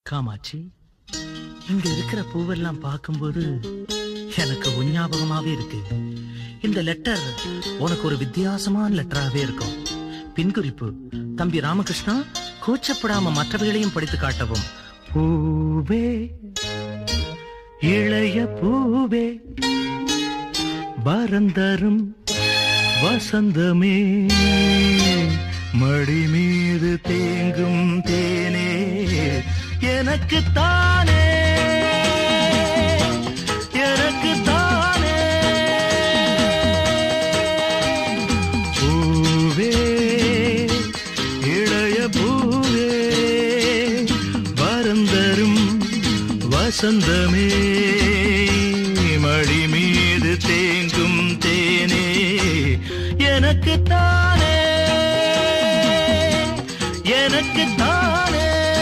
காமாட்சி இங்க இருக்கிற பூவெல்லாம் பார்க்கும்போது எனக்கு உன் ஞாபகமாவே இருக்கு இந்த லெட்டர் உனக்கு ஒரு வித்தியாசமான லெட்டராவே இருக்கும் பின்குறிப்பு தம்பி ராமகிருஷ்ணா கூச்சப்படாம மற்றவைகளையும் படித்து காட்டவும் பூவே இளைய பூவே பரந்தரும் வசந்தமே மடி மீது தேங்கும் தேனே எனக்கு தானே எனக்கு தானே பூவே இளைய பூவே வரந்தரும் வசந்தமே மடி மீது தேங்கும் தேனே எனக்கு தானே எனக்கு தானே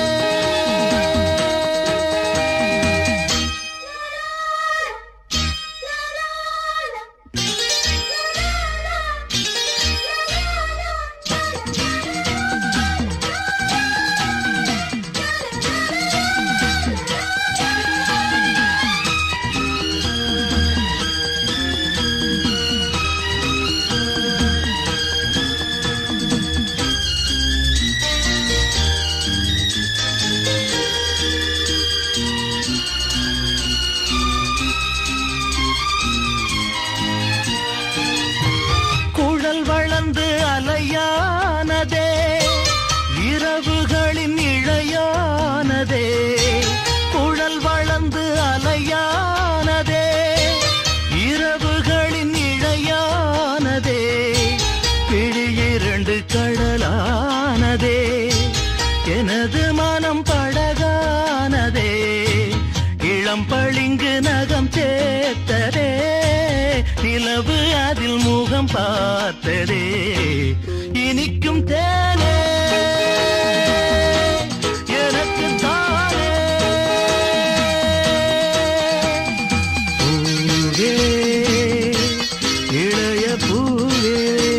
குழல் வளர்ந்து அலையானதே இரவுகளின் இழையானதே குழல் வளர்ந்து அலையானதே இரவுகளின் இழையானதே பிழி இரண்டு கடலானதே எனது மனம் படகானதே இளம் பளிங்கு நகம் சேர்த்ததே நிலவு அதில் முகம் பார்த்ததே இனிக்கும் தேனே எனக்கு தானே பூவே இளைய பூவே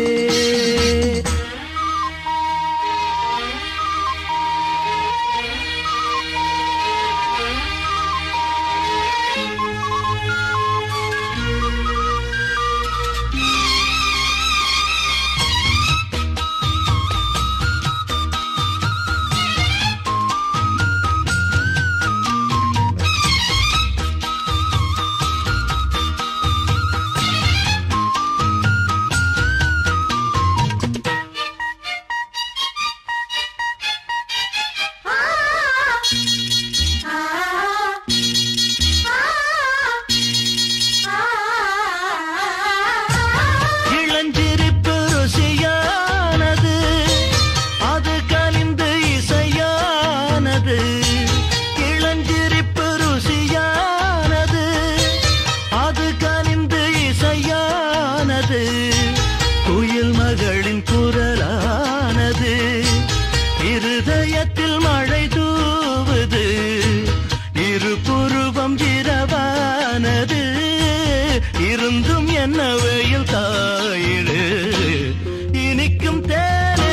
இளஞ்சிரிப்பு ருசியானது அது கலிந்து இசையானது இளஞ்சிரிப்பு ருசியானது அது கலிந்து இசையானது குயில் மகளின் குரலானது இருதயத்தில் மழை தூவுது இரு புருவம் இரவானது இருந்தும் என்ன வெயில் தாயிடு இனிக்கும் தேனே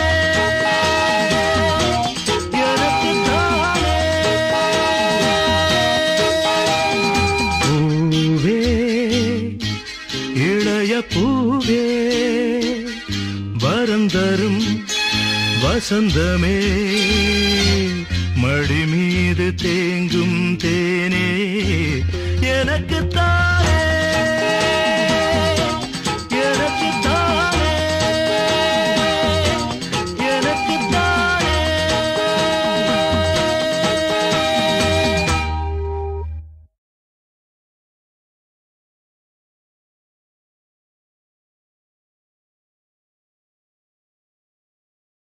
எனக்கு தானே பூவே இளைய பூவே வரந்தரும் வசந்தமே மடி மீது தேங்கும் தேனே எனக்கு தான்